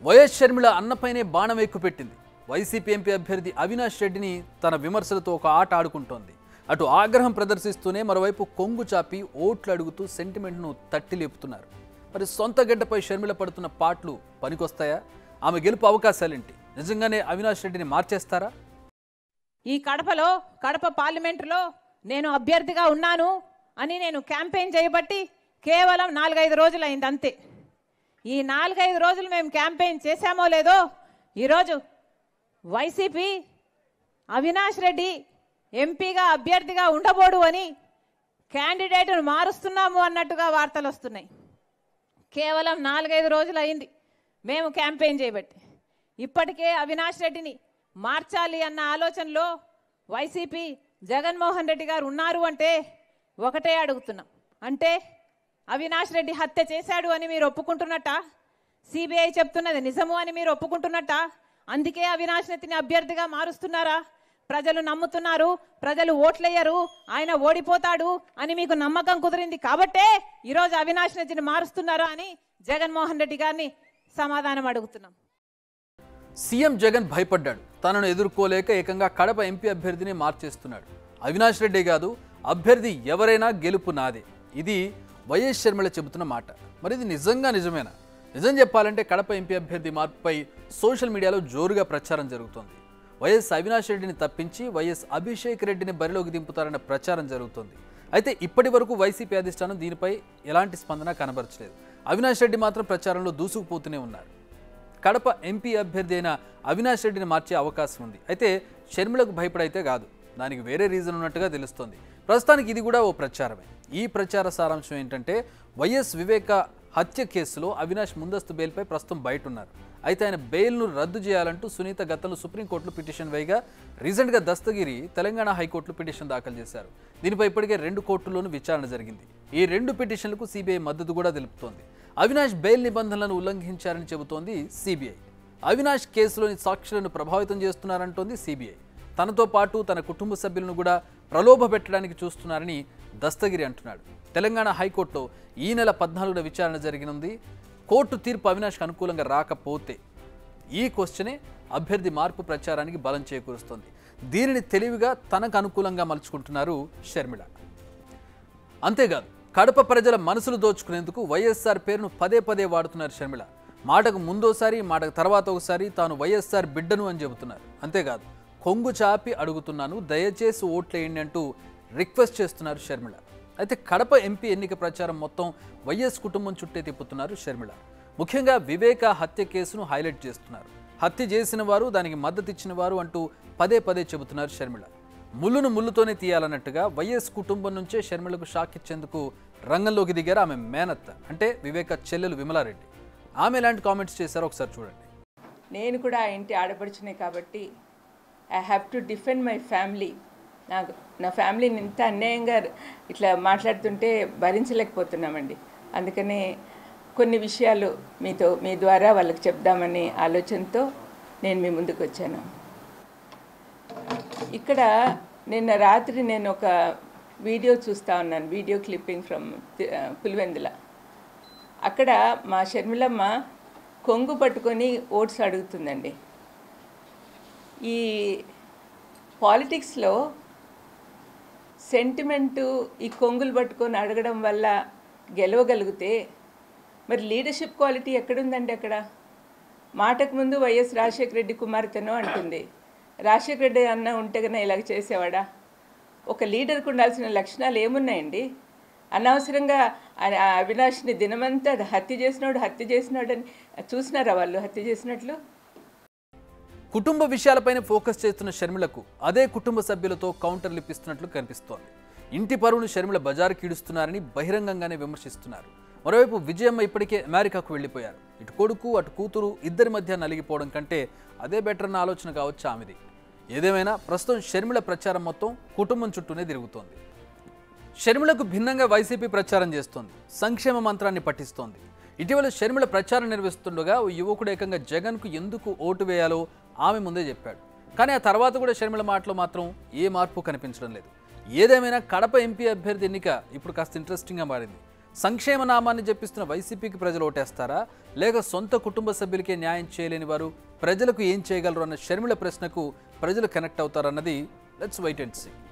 YS Sharmila అన్నపైనే బాణం ఎక్కుపెట్టింది YCP MP అభ్యర్థి అవినాష్ రెడ్డిని తన విమర్శలతో ఒక ఆట ఆడుకుంటోంది అటు ఆగ్రహం ప్రదర్శిస్తూనే మరోవైపు కొంగు చాపి ఓట్లు అడుగుతూ సెంటిమెంట్ను తట్టి లేపుతున్నారు మరి సొంత గడ్డపై షర్మిల పడుతున్న పాటలు పనికొస్తాయా ఆమె గెలుపు అవకాశాలేంటి నిజంగానే అవినాష్ రెడ్డిని మార్చేస్తారా ఈ కడపలో కడప పార్లమెంటులో నేను అభ్యర్థిగా ఉన్నాను అని నేను క్యాంపెయిన్ చేయబట్టి కేవలం నాలుగైదు రోజులు అయింది అంతే ఈ నాలుగైదు రోజులు మేము క్యాంపెయిన్ చేశామో లేదో ఈరోజు వైసీపీ అవినాష్ రెడ్డి ఎంపీగా అభ్యర్థిగా ఉండబోడు అని క్యాండిడేట్ను మారుస్తున్నాము అన్నట్టుగా వార్తలు వస్తున్నాయి కేవలం నాలుగైదు రోజులు అయింది మేము క్యాంపెయిన్ చేయబట్టి ఇప్పటికే అవినాష్ రెడ్డిని మార్చాలి అన్న ఆలోచనలో వైసీపీ జగన్మోహన్ రెడ్డి గారు ఉన్నారు అంటే ఒకటే అడుగుతున్నాం అంటే అవినాష్ రెడ్డి హత్య చేశాడు అని మీరు ఒప్పుకుంటున్నట్ట సిబిఐ చెప్తున్నది నిజము అని మీరు ఒప్పుకుంటున్నట్ట అందుకే అవినాష్ రెడ్డిని అభ్యర్థిగా మారుస్తున్నారా ప్రజలు నమ్ముతున్నారు ప్రజలు ఓట్లయ్యరు ఆయన ఓడిపోతాడు అని మీకు నమ్మకం కుదిరింది కాబట్టే ఈరోజు అవినాష్ రెడ్డిని మారుస్తున్నారా అని జగన్మోహన్ రెడ్డి గారిని సమాధానం అడుగుతున్నాం సీఎం జగన్ భయపడ్డాడు తనను ఎదుర్కోలేక ఏకంగా కడప ఎంపీ అభ్యర్థిని మార్చేస్తున్నాడు అవినాష్ రెడ్డి కాదు అభ్యర్థి ఎవరైనా గెలుపు నాదే ఇది వైఎస్ షర్మిల చెబుతున్న మాట మరి ఇది నిజంగా నిజమేనా నిజం చెప్పాలంటే కడప ఎంపీ అభ్యర్థి మార్పుపై సోషల్ మీడియాలో జోరుగా ప్రచారం జరుగుతోంది వైఎస్ అవినాష్ రెడ్డిని తప్పించి వైఎస్ అభిషేక్ రెడ్డిని బరిలోకి దింపుతారన్న ప్రచారం జరుగుతోంది అయితే ఇప్పటి వరకు వైసీపీ అధిష్టానం దీనిపై ఎలాంటి స్పందన కనబరచలేదు అవినాష్ రెడ్డి మాత్రం ప్రచారంలో దూసుకుపోతూనే ఉన్నారు కడప ఎంపీ అభ్యర్థి అయిన అవినాష్ రెడ్డిని మార్చే అవకాశం ఉంది అయితే షర్మిలకు భయపడైతే కాదు దానికి వేరే రీజన్ ఉన్నట్టుగా తెలుస్తోంది ప్రస్తుతానికి ఇది కూడా ఓ ప్రచారమే ఈ ప్రచార సారాంశం ఏంటంటే వైఎస్ వివేక హత్య కేసులో అవినాష్ ముందస్తు బెయిల్పై ప్రస్తుతం బయట ఉన్నారు అయితే ఆయన బెయిల్ను రద్దు చేయాలంటూ సునీత గతంలో సుప్రీంకోర్టులో పిటిషన్ వేయగా రీసెంట్గా దస్తగిరి తెలంగాణ హైకోర్టులో పిటిషన్ దాఖలు చేశారు దీనిపై ఇప్పటికే రెండు కోర్టుల్లోనూ విచారణ జరిగింది ఈ రెండు పిటిషన్లకు సిబిఐ మద్దతు కూడా తెలుపుతోంది అవినాష్ బెయిల్ నిబంధనలను ఉల్లంఘించారని చెబుతోంది సిబిఐ అవినాష్ కేసులోని సాక్షులను ప్రభావితం చేస్తున్నారంటోంది సిబిఐ తనతో పాటు తన కుటుంబ సభ్యులను కూడా ప్రలోభ పెట్టడానికి చూస్తున్నారని దస్తగిరి అంటున్నాడు తెలంగాణ హైకోర్టులో ఈ నెల పద్నాలుగున విచారణ జరిగినుంది కోర్టు తీర్పు అవినాష్కి అనుకూలంగా రాకపోతే ఈ క్వశ్చనే అభ్యర్థి మార్పు ప్రచారానికి బలం చేకూరుస్తోంది దీనిని తెలివిగా తనకు అనుకూలంగా మలుచుకుంటున్నారు షర్మిళ అంతేకాదు కడప ప్రజల మనసులు దోచుకునేందుకు వైఎస్ఆర్ పేరును పదే పదే వాడుతున్నారు షర్మిళ మాటకు ముందోసారి మాటకు తర్వాత ఒకసారి తాను వైఎస్ఆర్ బిడ్డను అని చెబుతున్నారు అంతేకాదు కొంగు చాపి అడుగుతున్నాను దయచేసి ఓట్లేయండి అంటూ రిక్వెస్ట్ చేస్తున్నారు షర్మిళ అయితే కడప ఎంపీ ఎన్నిక ప్రచారం మొత్తం వైఎస్ కుటుంబం చుట్టే తిప్పుతున్నారు షర్మిళ ముఖ్యంగా వివేక హత్య కేసును హైలైట్ చేస్తున్నారు హత్య చేసిన వారు దానికి మద్దతు ఇచ్చిన వారు అంటూ పదే పదే చెబుతున్నారు షర్మిళ ముళ్ళును ముళ్ళుతోనే తీయాలన్నట్టుగా వైఎస్ కుటుంబం నుంచే షర్మిలకు షాక్ ఇచ్చేందుకు రంగంలోకి దిగారు ఆమె మేనత్త అంటే వివేక చెల్లెలు విమలారెడ్డి ఆమె ఎలాంటి కామెంట్స్ చేశారో ఒకసారి చూడండి నేను కూడా ఆ ఇంటి ఆడపడుచునే కాబట్టి I have to defend my family నాకు నా ఫ్యామిలీని ఇంత అన్యాయంగా ఇట్లా మాట్లాడుతుంటే భరించలేకపోతున్నామండి అందుకనే కొన్ని విషయాలు మీతో మీ ద్వారా వాళ్ళకి చెప్దామనే ఆలోచనతో నేను మీ ముందుకు వచ్చాను ఇక్కడ నిన్న రాత్రి నేను ఒక వీడియో చూస్తూ ఉన్నాను వీడియో క్లిప్పింగ్ ఫ్రమ్ పులివెందుల అక్కడ మా షర్మిలమ్మ కొంగు పట్టుకొని ఓట్స్ అడుగుతుందండి ఈ పాలిటిక్స్లో సెంటిమెంటు ఈ కొంగులు పట్టుకొని అడగడం వల్ల గెలవగలిగితే మరి లీడర్షిప్ క్వాలిటీ ఎక్కడుందండి అక్కడ మాటకు ముందు వైఎస్ రాజశేఖర రెడ్డి కుమార్తెనో అంటుంది రాజశేఖర రెడ్డి అన్న ఉంటే కన్నా ఇలాగ చేసేవాడా ఒక లీడర్కి ఉండాల్సిన లక్షణాలు ఏమున్నాయండి అనవసరంగా ఆ- ఆ అవినాష్ని దినమంతా హత్య చేసినాడు హత్య చేసినాడు అని చూసినారా వాళ్ళు హత్య చేసినట్లు కుటుంబ విషయాలపైన ఫోకస్ చేస్తున్న షర్మిలకు అదే కుటుంబ సభ్యులతో కౌంటర్లు ఇప్పిస్తున్నట్లు కనిపిస్తోంది ఇంటి పరువును షర్మిల బజారు కీడుస్తున్నారని బహిరంగంగానే విమర్శిస్తున్నారు మరోవైపు విజయమ్మ ఇప్పటికే అమెరికాకు వెళ్ళిపోయారు ఇటు కొడుకు అటు కూతురు ఇద్దరి మధ్య నలిగిపోవడం కంటే అదే బెటర్ అన్న ఆలోచన కావచ్చు ఆమెది ఏదేమైనా ప్రస్తుతం షర్మిల ప్రచారం మొత్తం కుటుంబం చుట్టూనే తిరుగుతోంది షర్మిలకు భిన్నంగా వైసీపీ ప్రచారం చేస్తోంది సంక్షేమ మంత్రాన్ని పఠిస్తోంది ఇటీవల షర్మిల ప్రచారం నిర్వహిస్తుండగా ఓ యువకుడు ఏకంగా జగన్కు ఎందుకు ఓటు వేయాలో ఆమె ముందే చెప్పాడు కానీ ఆ తర్వాత కూడా షర్మిల మాటలో మాత్రం ఏ మార్పు కనిపించడం లేదు ఏదేమైనా కడప ఎంపీ అభ్యర్థి ఎన్నిక ఇప్పుడు కాస్త ఇంట్రెస్టింగ్గా మారింది సంక్షేమ నామాన్ని జపిస్తున్న వైసీపీకి ప్రజలు ఓటేస్తారా లేక సొంత కుటుంబ సభ్యులకే న్యాయం చేయలేని వారు ప్రజలకు ఏం చేయగలరు అన్న షర్మిల ప్రశ్నకు ప్రజలు కనెక్ట్ అవుతారన్నది లెట్స్ వైట్ అండ్ సీ